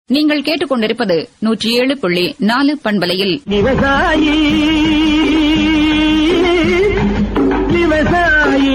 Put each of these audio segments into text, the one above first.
நீங்கள் கேட்டுக்கொண்டிருப்பது நூற்றி ஏழு புள்ளி நாலு பண்பலையில் விவசாயி விவசாயி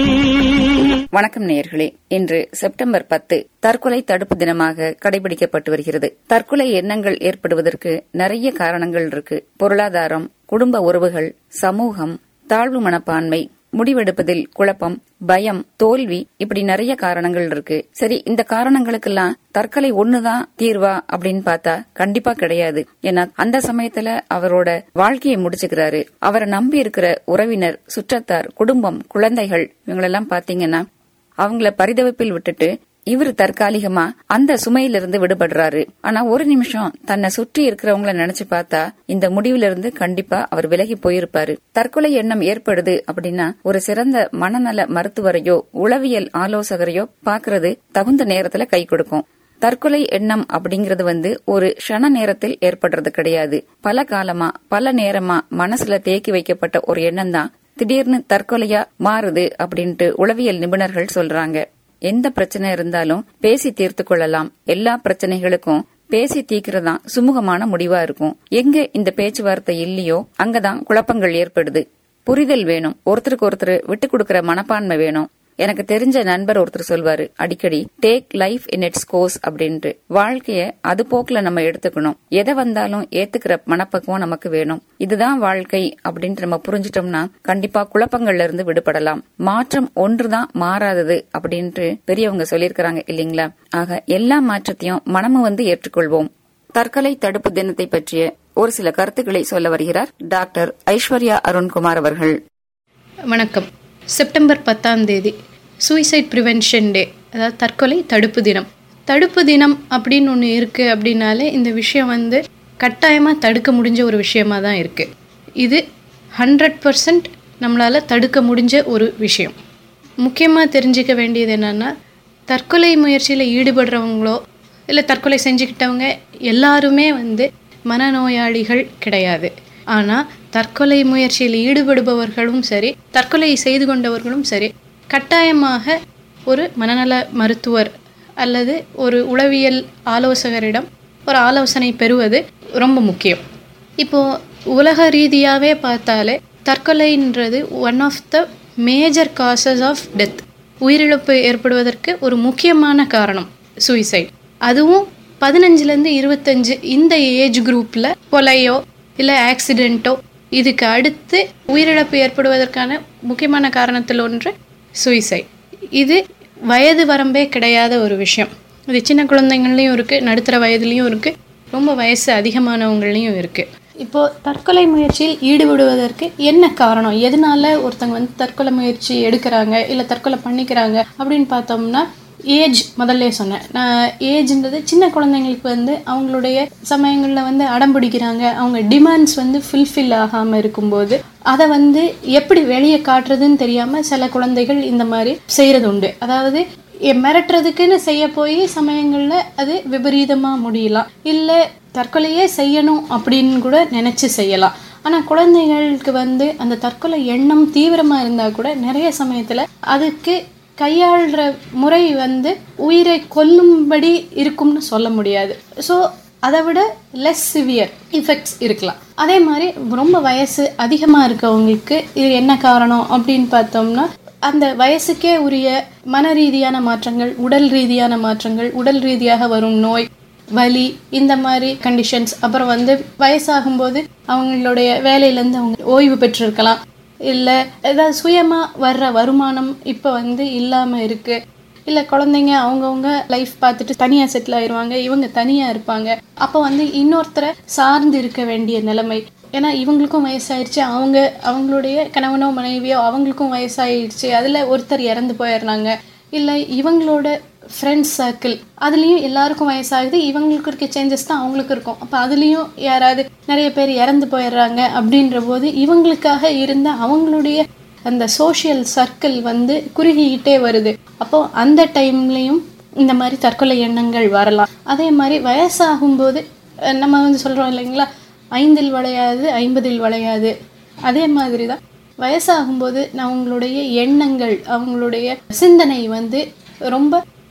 வணக்கம் நேயர்களே இன்று செப்டம்பர் பத்து தற்கொலை தடுப்பு தினமாக கடைபிடிக்கப்பட்டு வருகிறது தற்கொலை எண்ணங்கள் ஏற்படுவதற்கு நிறைய காரணங்கள் இருக்கு பொருளாதாரம் குடும்ப உறவுகள் சமூகம் தாழ்வு மனப்பான்மை முடிவெடுப்பதில் குழப்பம் பயம் தோல்வி இப்படி நிறைய காரணங்கள் இருக்கு சரி இந்த காரணங்களுக்கெல்லாம் தற்கொலை ஒண்ணுதான் தீர்வா அப்படின்னு பார்த்தா கண்டிப்பா கிடையாது ஏன்னா அந்த சமயத்துல அவரோட வாழ்க்கையை முடிச்சுக்கிறாரு அவரை நம்பி இருக்கிற உறவினர் சுற்றத்தார் குடும்பம் குழந்தைகள் இவங்களெல்லாம் பாத்தீங்கன்னா அவங்கள பரிதவிப்பில் விட்டுட்டு இவர் தற்காலிகமா அந்த சுமையிலிருந்து விடுபடுறாரு ஆனா ஒரு நிமிஷம் தன்னை சுற்றி இருக்கிறவங்கள நினைச்சு பார்த்தா இந்த முடிவிலிருந்து கண்டிப்பா அவர் விலகி போயிருப்பாரு தற்கொலை எண்ணம் ஏற்படுது அப்படின்னா ஒரு சிறந்த மனநல மருத்துவரையோ உளவியல் ஆலோசகரையோ பாக்குறது தகுந்த நேரத்துல கை கொடுக்கும் தற்கொலை எண்ணம் அப்படிங்கறது வந்து ஒரு க்ஷண நேரத்தில் ஏற்படுறது கிடையாது பல காலமா பல நேரமா மனசுல தேக்கி வைக்கப்பட்ட ஒரு எண்ணம் தான் திடீர்னு தற்கொலையா மாறுது அப்படின்ட்டு உளவியல் நிபுணர்கள் சொல்றாங்க எந்த பிரச்சனை இருந்தாலும் பேசி தீர்த்து கொள்ளலாம் எல்லா பிரச்சனைகளுக்கும் பேசி தீர்க்கிறதா சுமூகமான முடிவா இருக்கும் எங்க இந்த பேச்சுவார்த்தை இல்லையோ அங்கதான் குழப்பங்கள் ஏற்படுது புரிதல் வேணும் ஒருத்தருக்கு ஒருத்தர் விட்டு கொடுக்கற மனப்பான்மை வேணும் எனக்கு தெரிஞ்ச நண்பர் ஒருத்தர் சொல்வாரு அடிக்கடி take life in its course அப்படின்ட்டு வாழ்க்கைய அது போக்குல நம்ம எடுத்துக்கணும் எதை வந்தாலும் ஏத்துக்கிற மனப்பக்குவம் நமக்கு வேணும் இதுதான் வாழ்க்கை அப்படின்ட்டு நம்ம புரிஞ்சிட்டோம்னா கண்டிப்பா குழப்பங்கள்ல இருந்து விடுபடலாம் மாற்றம் ஒன்றுதான் மாறாதது அப்படின்ட்டு பெரியவங்க சொல்லியிருக்கிறாங்க இல்லீங்களா ஆக எல்லா மாற்றத்தையும் மனமு வந்து ஏற்றுக்கொள்வோம் தற்கொலை தடுப்பு தினத்தை பற்றிய ஒரு சில கருத்துக்களை சொல்ல வருகிறார் டாக்டர் ஐஸ்வர்யா அருண்குமார் அவர்கள் வணக்கம் செப்டம்பர் பத்தாம் தேதி சூசைட் ப்ரிவென்ஷன் டே அதாவது தற்கொலை தடுப்பு தினம் தடுப்பு தினம் அப்படின்னு ஒன்று இருக்குது அப்படின்னாலே இந்த விஷயம் வந்து கட்டாயமாக தடுக்க முடிஞ்ச ஒரு விஷயமா தான் இருக்குது இது ஹண்ட்ரட் பர்சன்ட் நம்மளால் தடுக்க முடிஞ்ச ஒரு விஷயம் முக்கியமாக தெரிஞ்சுக்க வேண்டியது என்னென்னா தற்கொலை முயற்சியில் ஈடுபடுறவங்களோ இல்லை தற்கொலை செஞ்சுக்கிட்டவங்க எல்லாருமே வந்து மனநோயாளிகள் கிடையாது ஆனால் தற்கொலை முயற்சியில் ஈடுபடுபவர்களும் சரி தற்கொலை செய்து கொண்டவர்களும் சரி கட்டாயமாக ஒரு மனநல மருத்துவர் அல்லது ஒரு உளவியல் ஆலோசகரிடம் ஒரு ஆலோசனை பெறுவது ரொம்ப முக்கியம் இப்போது உலக ரீதியாகவே பார்த்தாலே தற்கொலைன்றது one of the major causes of death உயிரிழப்பு ஏற்படுவதற்கு ஒரு முக்கியமான காரணம் சூசைட் அதுவும் பதினஞ்சுலேருந்து இருபத்தஞ்சு இந்த ஏஜ் குரூப்பில் கொலையோ இல்லை ஆக்சிடெண்ட்டோ இதுக்கு அடுத்து உயிரிழப்பு ஏற்படுவதற்கான முக்கியமான காரணத்தில் ஒன்று சூசைட் இது வயது வரம்பே கிடையாத ஒரு விஷயம் இது சின்ன குழந்தைங்கள்லையும் இருக்குது நடுத்தர வயதுலேயும் இருக்குது ரொம்ப வயசு அதிகமானவங்களையும் இருக்குது இப்போது தற்கொலை முயற்சியில் ஈடுபடுவதற்கு என்ன காரணம் எதனால ஒருத்தங்க வந்து தற்கொலை முயற்சி எடுக்கிறாங்க இல்லை தற்கொலை பண்ணிக்கிறாங்க அப்படின்னு பார்த்தோம்னா ஏஜ் முதல்ல சொன்னேன் நான் ஏஜ்ன்றது சின்ன குழந்தைங்களுக்கு வந்து அவங்களுடைய சமயங்களில் வந்து அடம் பிடிக்கிறாங்க அவங்க டிமாண்ட்ஸ் வந்து ஃபுல்ஃபில் ஆகாமல் இருக்கும்போது அதை வந்து எப்படி வெளியே காட்டுறதுன்னு தெரியாமல் சில குழந்தைகள் இந்த மாதிரி செய்கிறது உண்டு அதாவது எ- மிரட்டுறதுக்குன்னு செய்ய போய் சமயங்களில் அது விபரீதமாக முடியலாம் இல்லை தற்கொலையே செய்யணும் அப்படின்னு கூட நினச்சி செய்யலாம் ஆனால் குழந்தைகளுக்கு வந்து அந்த தற்கொலை எண்ணம் தீவிரமாக இருந்தால் கூட நிறைய சமயத்தில் அதுக்கு கையாளுற முறை வந்து உயிரை கொல்லும்படி இருக்கும்னு சொல்ல முடியாது ஸோ அதை விட லெஸ் சிவியர் இஃபெக்ட்ஸ் இருக்கலாம் அதே மாதிரி ரொம்ப வயசு அதிகமாக இருக்கவங்களுக்கு இது என்ன காரணம் அப்படின்னு பார்த்தோம்னா அந்த வயசுக்கே உரிய மன ரீதியான மாற்றங்கள் உடல் ரீதியான மாற்றங்கள் உடல் ரீதியாக வரும் நோய் வலி இந்த மாதிரி கண்டிஷன்ஸ் அப்புறம் வந்து வயசாகும்போது அவங்களுடைய வேலையிலேருந்து அவங்க ஓய்வு பெற்றிருக்கலாம் இல்லை ஏதாவது சுயமாக வர்ற வருமானம் இப்போ வந்து இல்லாமல் இருக்குது இல்லை குழந்தைங்க அவங்கவுங்க லைஃப் பார்த்துட்டு தனியாக செட்டில் ஆயிடுவாங்க இவங்க தனியாக இருப்பாங்க அப்போ வந்து இன்னொருத்தரை சார்ந்து இருக்க வேண்டிய நிலைமை ஏன்னா இவங்களுக்கும் வயசாயிருச்சு அவங்க அவங்களுடைய கணவனோ மனைவியோ அவங்களுக்கும் வயசாயிருச்சு அதில் ஒருத்தர் இறந்து போயிடுறாங்க இல்லை இவங்களோட ஃப்ரெண்ட்ஸ் சர்க்கிள் அதுலேயும் எல்லாருக்கும் வயசாகுது இவங்களுக்கு இருக்க சேஞ்சஸ் தான் அவங்களுக்கு இருக்கும் அப்போ அதுலேயும் யாராவது நிறைய பேர் இறந்து போயிடுறாங்க அப்படின்ற போது இவங்களுக்காக இருந்த அவங்களுடைய அந்த சோஷியல் சர்க்கிள் வந்து குறுகிக்கிட்டே வருது அப்போது அந்த டைம்லேயும் இந்த மாதிரி தற்கொலை எண்ணங்கள் வரலாம் அதே மாதிரி வயசாகும்போது அஹ் நம்ம வந்து சொல்கிறோம் இல்லைங்களா ஐந்தில் வளையாது ஐம்பதில் வளையாது அதே மாதிரி தான் வயசாகும்போது அவங்களுடைய எண்ணங்கள் அவங்களுடைய சிந்தனை வந்து ரொம்ப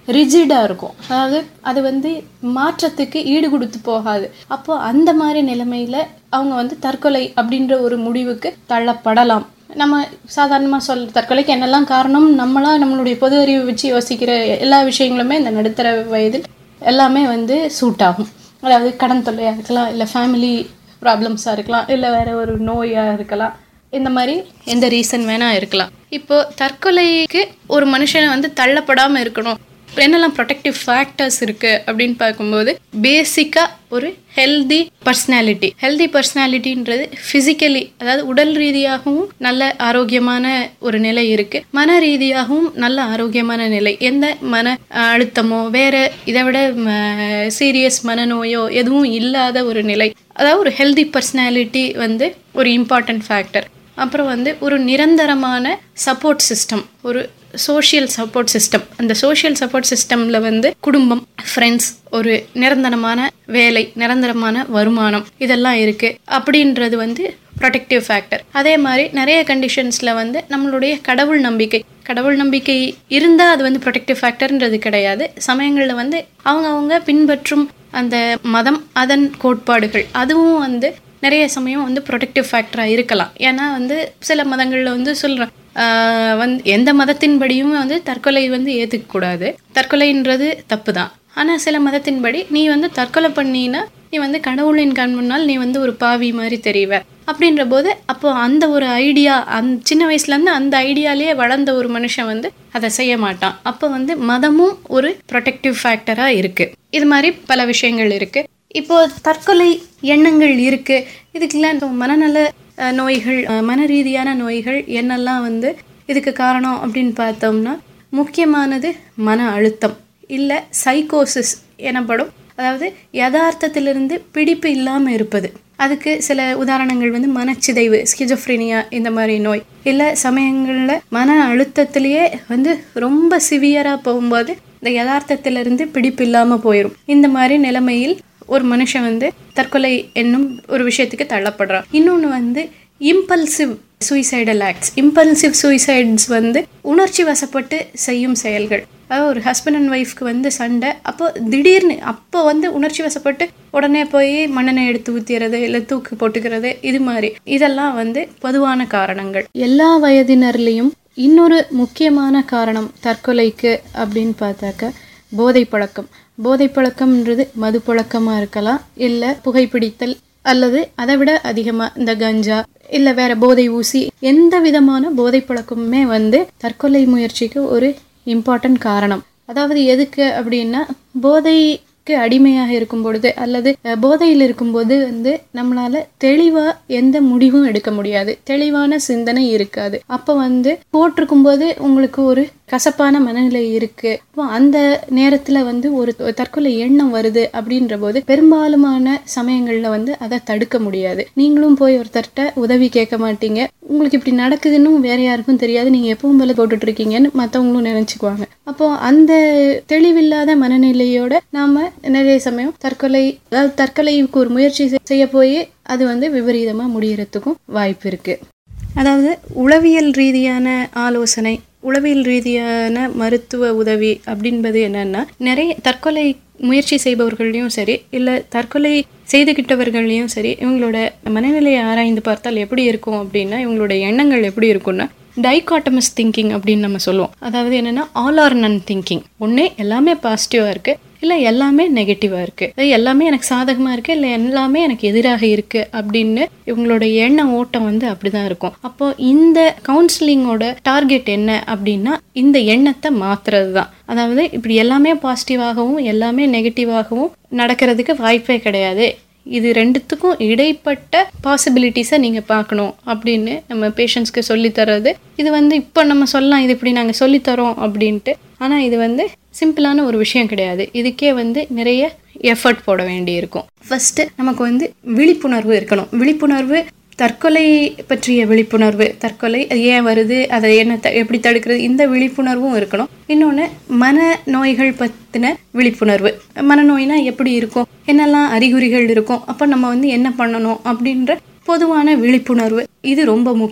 ரிஜிடாக இருக்கும் அதாவது அது வந்து மாற்றத்துக்கு ஈடு கொடுத்து போகாது அப்போ அந்த மாதிரி நிலைமையில அவங்க வந்து தற்கொலை அப்படின்ற ஒரு முடிவுக்கு தள்ளப்படலாம் நம்ம சாதாரணமாக சொல் தற்கொலைக்கு என்னெல்லாம் காரணம் நம்மளா நம்மளுடைய பொது அறிவு வச்சு யோசிக்கிற எல்லா விஷயங்களுமே இந்த நடுத்தர வயதில் எல்லாமே வந்து சூட் ஆகும் அதாவது கடன் தொல்லையாக இருக்கலாம் இல்லை ஃபேமிலி ப்ராப்ளம்ஸாக இருக்கலாம் இல்லை வேற ஒரு நோயாக இருக்கலாம் இந்த மாதிரி எந்த ரீசன் வேணால் இருக்கலாம் இப்போ தற்கொலைக்கு ஒரு மனுஷனை வந்து தள்ளப்படாமல் இருக்கணும் என்னெல்லாம் ப்ரொடெக்டிவ் ஃபேக்டர்ஸ் இருக்குது அப்படின்னு பார்க்கும்போது பேசிக்காக ஒரு ஹெல்தி பர்சனாலிட்டி ஹெல்தி பர்சனாலிட்டின்றது ஃபிசிக்கலி அதாவது உடல் ரீதியாகவும் நல்ல ஆரோக்கியமான ஒரு நிலை இருக்குது மன ரீதியாகவும் நல்ல ஆரோக்கியமான நிலை எந்த மன அழுத்தமோ வேற இதை விட சீரியஸ் மனநோயோ எதுவும் இல்லாத ஒரு நிலை அதாவது ஒரு ஹெல்தி பர்சனாலிட்டி வந்து ஒரு இம்பார்ட்டன்ட் ஃபேக்டர் அப்புறம் வந்து ஒரு நிரந்தரமான சப்போர்ட் சிஸ்டம் ஒரு சோஷியல் சப்போர்ட் சிஸ்டம் அந்த சோஷியல் சப்போர்ட் சிஸ்டமில் வந்து குடும்பம் ஃப்ரெண்ட்ஸ் ஒரு நிரந்தரமான வேலை நிரந்தரமான வருமானம் இதெல்லாம் இருக்குது அப்படின்றது வந்து ப்ரொடெக்டிவ் ஃபேக்டர் அதே மாதிரி நிறைய கண்டிஷன்ஸில் வந்து நம்மளுடைய கடவுள் நம்பிக்கை கடவுள் நம்பிக்கை இருந்தால் அது வந்து ப்ரொடெக்டிவ் ஃபேக்டர்ன்றது கிடையாது சமயங்களில் வந்து அவங்க அவங்க பின்பற்றும் அந்த மதம் அதன் கோட்பாடுகள் அதுவும் வந்து நிறைய சமயம் வந்து ப்ரொடெக்டிவ் ஃபேக்டராக இருக்கலாம் ஏன்னா வந்து சில மதங்களில் வந்து சொல்கிறேன் வந்து எந்த மதத்தின்படியும் வந்து தற்கொலை வந்து ஏற்றுக்கக்கூடாது தற்கொலைன்றது தப்பு தான் ஆனால் சில மதத்தின்படி நீ வந்து தற்கொலை பண்ணினா நீ வந்து கடவுளின் கண் முன்னால் நீ வந்து ஒரு பாவி மாதிரி தெரிவ அப்படின்ற போது அப்போ அந்த ஒரு ஐடியா அந் சின்ன வயசுலேருந்து அந்த ஐடியாலேயே வளர்ந்த ஒரு மனுஷன் வந்து அதை செய்ய மாட்டான் அப்போ வந்து மதமும் ஒரு ப்ரொடெக்டிவ் ஃபேக்டராக இருக்குது இது மாதிரி பல விஷயங்கள் இருக்குது இப்போ தற்கொலை எண்ணங்கள் இருக்கு இதுக்கெல்லாம் இந்த மனநல நோய்கள் மன ரீதியான நோய்கள் என்னெல்லாம் வந்து இதுக்கு காரணம் அப்படின்னு பார்த்தோம்னா முக்கியமானது மன அழுத்தம் இல்லை சைக்கோசிஸ் எனப்படும் அதாவது யதார்த்தத்திலிருந்து பிடிப்பு இல்லாமல் இருப்பது அதுக்கு சில உதாரணங்கள் வந்து மனச்சிதைவு ஸ்கிஜோஃப்ரினியா இந்த மாதிரி நோய் இல்லை சமயங்களில் மன அழுத்தத்திலேயே வந்து ரொம்ப சிவியராக போகும்போது இந்த யதார்த்தத்திலிருந்து பிடிப்பு இல்லாமல் போயிடும் இந்த மாதிரி நிலைமையில் ஒரு மனுஷன் வந்து தற்கொலை என்னும் ஒரு விஷயத்துக்கு தள்ளப்படுறான் இன்னொன்று வந்து impulsive suicidal acts impulsive suicides வந்து உணர்ச்சி வசப்பட்டு செய்யும் செயல்கள் அதாவது ஒரு ஹஸ்பண்ட் அண்ட் ஒய்ஃப்க்கு வந்து சண்டை அப்போ திடீர்னு அப்போ வந்து உணர்ச்சி வசப்பட்டு உடனே போய் மண்ணெண்ணெய் எடுத்து ஊற்றிறது இல்லை தூக்கு போட்டுக்கிறது இது மாதிரி இதெல்லாம் வந்து பொதுவான காரணங்கள் எல்லா வயதினர்லேயும் இன்னொரு முக்கியமான காரணம் தற்கொலைக்கு அப்படின்னு பார்த்தாக்க போதை பழக்கம் போதை பழக்கம்ன்றது மது பழக்கமாக இருக்கலாம் இல்லை புகைப்பிடித்தல் அல்லது அதை விட அதிகமாக இந்த கஞ்சா இல்லை வேற போதை ஊசி எந்த விதமான போதை பழக்கமுமே வந்து தற்கொலை முயற்சிக்கு ஒரு இம்பார்ட்டன்ட் காரணம் அதாவது எதுக்கு அப்படின்னா போதைக்கு அடிமையாக இருக்கும் பொழுது அல்லது போதையில் இருக்கும்போது வந்து நம்மளால தெளிவா எந்த முடிவும் எடுக்க முடியாது தெளிவான சிந்தனை இருக்காது அப்போ வந்து போட்டிருக்கும் போது உங்களுக்கு ஒரு கசப்பான மனநிலை இருக்கு அப்போ அந்த நேரத்துல வந்து ஒரு தற்கொலை எண்ணம் வருது அப்படின்ற போது பெரும்பாலுமான சமயங்கள்ல வந்து அதை தடுக்க முடியாது நீங்களும் போய் ஒருத்தர்கிட்ட உதவி கேட்க மாட்டீங்க உங்களுக்கு இப்படி நடக்குதுன்னு வேற யாருக்கும் தெரியாது நீங்க எப்பவும் போல போட்டுட்டு இருக்கீங்கன்னு மத்தவங்களும் நினைச்சுக்குவாங்க அப்போ அந்த தெளிவில்லாத மனநிலையோட நாம நிறைய சமயம் தற்கொலை அதாவது தற்கொலைக்கு ஒரு முயற்சி செய்ய போய் அது வந்து விபரீதமா முடியறதுக்கும் வாய்ப்பு இருக்கு அதாவது உளவியல் ரீதியான ஆலோசனை உளவியல் ரீதியான மருத்துவ உதவி அப்படின்பது என்னன்னா நிறைய தற்கொலை முயற்சி செய்பவர்களையும் சரி இல்லை தற்கொலை செய்துகிட்டவர்களையும் சரி இவங்களோட மனநிலையை ஆராய்ந்து பார்த்தால் எப்படி இருக்கும் அப்படின்னா இவங்களோட எண்ணங்கள் எப்படி இருக்கும்னா டைகாட்டமஸ் திங்கிங் அப்படின்னு நம்ம சொல்லுவோம் அதாவது என்னன்னா ஆல் ஆர் நன் திங்கிங் ஒன்று எல்லாமே பாசிட்டிவாக இருக்கு இல்லை எல்லாமே நெகட்டிவாக இருக்கு எல்லாமே எனக்கு சாதகமாக இருக்கு இல்லை எல்லாமே எனக்கு எதிராக இருக்கு அப்படின்னு இவங்களோட எண்ண ஓட்டம் வந்து அப்படிதான் இருக்கும் அப்போ இந்த கவுன்சிலிங்கோட டார்கெட் என்ன அப்படின்னா இந்த எண்ணத்தை மாத்துறது தான் அதாவது இப்படி எல்லாமே பாசிட்டிவாகவும் எல்லாமே நெகட்டிவாகவும் நடக்கிறதுக்கு வாய்ப்பே கிடையாது இது ரெண்டுத்துக்கும் இடைப்பட்ட பாசிபிலிட்டிஸை நீங்கள் பார்க்கணும் அப்படின்னு நம்ம பேஷண்ட்ஸ்க்கு சொல்லித்தர்றது இது வந்து இப்போ நம்ம சொல்லலாம் இது இப்படி நாங்கள் சொல்லித்தரோம் அப்படின்ட்டு ஆனால் இது வந்து சிம்பிளான ஒரு விஷயம் கிடையாது இதுக்கே வந்து நிறைய எஃபர்ட் போட வேண்டி இருக்கும் ஃபர்ஸ்ட் நமக்கு வந்து விழிப்புணர்வு இருக்கணும் விழிப்புணர்வு தற்கொலை பற்றிய விழிப்புணர்வு தற்கொலை அது ஏன் வருது அதை என்ன த எப்படி தடுக்கிறது இந்த விழிப்புணர்வும் இருக்கணும் இன்னொன்று மன நோய்கள் பற்றின விழிப்புணர்வு மனநோய்னா எப்படி இருக்கும் என்னெல்லாம் அறிகுறிகள் இருக்கும் அப்போ நம்ம வந்து என்ன பண்ணணும் அப்படின்ற பொதுவான விழிப்புணர்வு இது ரொம்ப முக்கியம்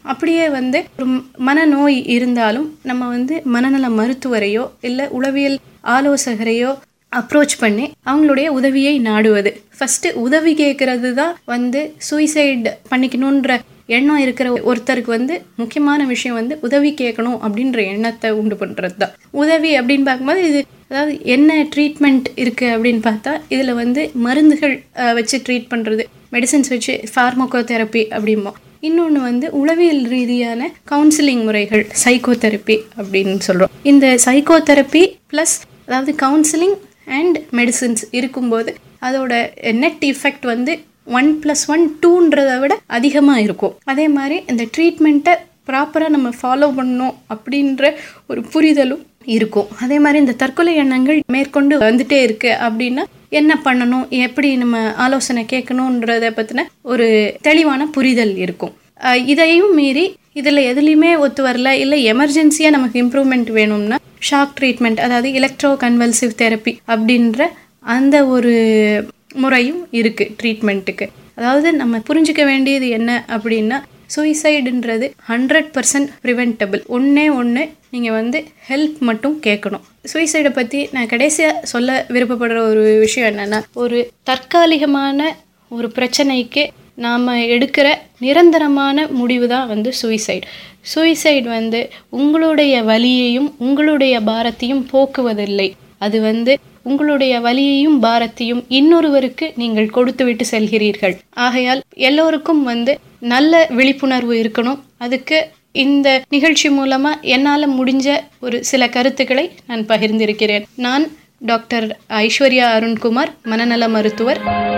அப்படியே வந்து ஒரு மனநோய் இருந்தாலும் நம்ம வந்து மனநல மருத்துவரையோ இல்லை உளவியல் ஆலோசகரையோ அப்ரோச் பண்ணி அவங்களுடைய உதவியை நாடுவது ஃபஸ்ட்டு உதவி கேட்கறது தான் வந்து சூசைட் பண்ணிக்கணுன்ற எண்ணம் இருக்கிற ஒருத்தருக்கு வந்து முக்கியமான விஷயம் வந்து உதவி கேட்கணும் அப்படின்ற எண்ணத்தை உண்டு பண்ணுறது தான் உதவி அப்படின்னு பார்க்கும்போது இது அதாவது என்ன ட்ரீட்மெண்ட் இருக்குது அப்படின்னு பார்த்தா இதில் வந்து மருந்துகள் அஹ், வச்சு ட்ரீட் பண்ணுறது மெடிசன்ஸ் வச்சு ஃபார்மோகோ தெரப்பி அப்படிம்போம் இன்னொன்று வந்து உளவியல் ரீதியான கவுன்சிலிங் முறைகள் சைக்கோ தெரப்பி அப்படின்னு சொல்கிறோம் இந்த சைக்கோ தெரப்பி ப்ளஸ் அதாவது கவுன்சிலிங் அண்ட் மெடிசின்ஸ் இருக்கும்போது அதோட நெட் இஃபெக்ட் வந்து ஒன் ப்ளஸ் ஒன் டூன்றதை விட அதிகமாக இருக்கும் அதே மாதிரி இந்த ட்ரீட்மெண்ட்டை ப்ராப்பராக நம்ம ஃபாலோ பண்ணணும் அப்படின்ற ஒரு புரிதலும் இருக்கும் அதே மாதிரி இந்த தற்கொலை எண்ணங்கள் மேற்கொண்டு வந்துட்டே இருக்கு அப்படின்னா என்ன பண்ணணும் எப்படி நம்ம ஆலோசனை கேட்கணுன்றத பற்றின ஒரு தெளிவான புரிதல் இருக்கும் அஹ் இதையும் மீறி இதில் எதுலேயுமே ஒத்து வரல இல்லை எமர்ஜென்சியாக நமக்கு இம்ப்ரூவ்மெண்ட் வேணும்னா ஷாக் ட்ரீட்மெண்ட் அதாவது எலக்ட்ரோ கன்வல்சிவ் தெரப்பி அப்படின்ற அந்த ஒரு முறையும் இருக்குது ட்ரீட்மெண்ட்டுக்கு அதாவது நம்ம புரிஞ்சுக்க வேண்டியது என்ன அப்படின்னா சூசைடுன்றது ஹண்ட்ரட் பர்சன்ட் ப்ரிவென்டபிள் ஒன்றே ஒன்று நீங்கள் வந்து ஹெல்ப் மட்டும் கேட்கணும் சூசைடை பற்றி நான் கடைசியாக சொல்ல விருப்பப்படுற ஒரு விஷயம் என்னென்னா ஒரு தற்காலிகமான ஒரு பிரச்சனைக்கு நாம் எடுக்கிற நிரந்தரமான முடிவு தான் வந்து சூசைட் சூசைட் வந்து உங்களுடைய வலியையும் உங்களுடைய பாரத்தையும் போக்குவதில்லை அது வந்து உங்களுடைய வலியையும் பாரத்தையும் இன்னொருவருக்கு நீங்கள் கொடுத்துவிட்டு செல்கிறீர்கள் ஆகையால் எல்லோருக்கும் வந்து நல்ல விழிப்புணர்வு இருக்கணும் அதுக்கு இந்த நிகழ்ச்சி மூலமா என்னால் முடிஞ்ச ஒரு சில கருத்துக்களை நான் பகிர்ந்திருக்கிறேன் நான் டாக்டர் ஐஸ்வர்யா அருண்குமார் மனநல மருத்துவர்